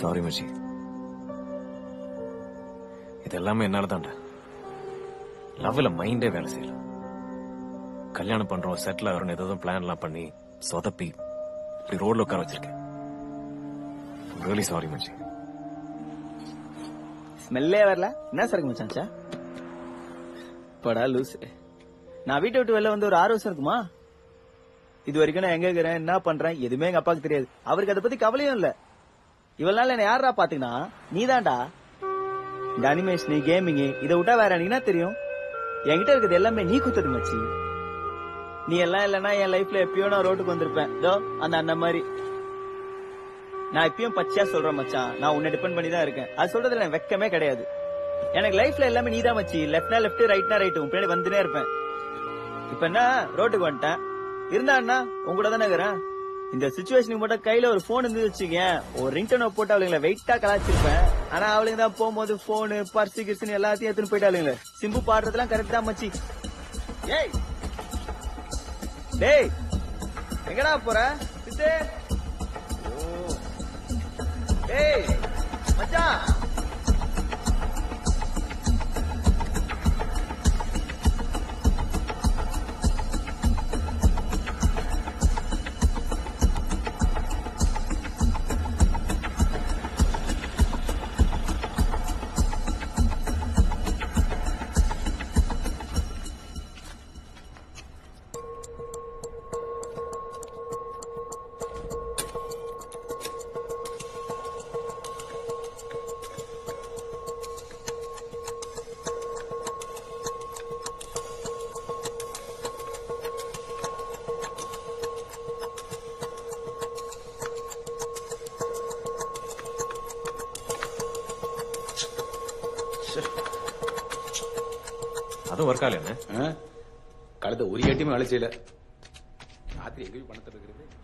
sorry மச்சி இது எல்லாமே என்னால தான்டா லவ்ல மைண்டே வேலை செய்யல கல்யாணம் பண்றோம் செட்டில் ஆகிறோம் ஏதோ பிளான்லாம் பண்ணி சொதப்பி இப்படி ரோட்ல உட்கார வச்சிருக்கேன் ரியலி சாரி மச்சி ஸ்மெல்லே வரல என்ன சரக்கு மச்சான்ச்சா படா லூஸ் நான் வீட்டை விட்டு வெளில வந்து ஒரு ஆறு வருஷம் இருக்குமா இது வரைக்கும் நான் எங்க இருக்கிறேன் என்ன பண்றேன் எதுவுமே எங்க அப்பாவுக்கு தெரியாது அவருக்கு அதை பத்தி கவலையும் இல்ல இவ்வளவு நாள் என்ன யாரா பாத்தீங்கன்னா நீதான்டா இந்த அனிமேஷன் கேமிங் இதை விட்டா வேற எனக்கு என்ன தெரியும் என்கிட்ட இருக்கிறது எல்லாமே நீ குத்தது மச்சி நீ எல்லாம் இல்லைன்னா என் லைஃப்ல எப்பயோ நான் ரோட்டுக்கு வந்திருப்பேன் இதோ அந்த அண்ணன் மாதிரி நான் இப்பயும் பச்சையா சொல்றேன் மச்சான் நான் உன்னை டிபெண்ட் பண்ணி தான் இருக்கேன் அது சொல்றதுல எனக்கு வெக்கமே கிடையாது எனக்கு லைஃப்ல எல்லாமே நீதான் மச்சி லெஃப்ட்னா லெஃப்ட் ரைட்னா ரைட் உன் பின்னாடி வந்துனே இருப்பேன் இப்ப என்ன ரோட்டுக்கு வந்துட்டேன் இருந்தா அண்ணா உன் கூட தானே இருக்கிறேன் இந்த சுச்சுவேஷனுக்கு மட்டும் கையில ஒரு போன் இருந்து வச்சுக்க ஒரு ரிங்டோனை போட்டு அவளுங்களை வெயிட்டா கலாச்சிருப்பேன் ஆனா அவளுங்க தான் போகும்போது போனு பர்சு கிர்சு எல்லாத்தையும் எடுத்துன்னு போயிட்டாளுங்களே சிம்பு பாடுறதுலாம் கரெக்ட் தான் மச்சி ஏய் டேய் எங்கடா போற சித்து ஓ ஏய் மச்சான் அதுவும் ஒர்க் ஆகல என்ன கழுத ஒரு ஏட்டியுமே வேலை செய்யல ராத்திரி எங்கேயும் பணத்தை இருக்கிறது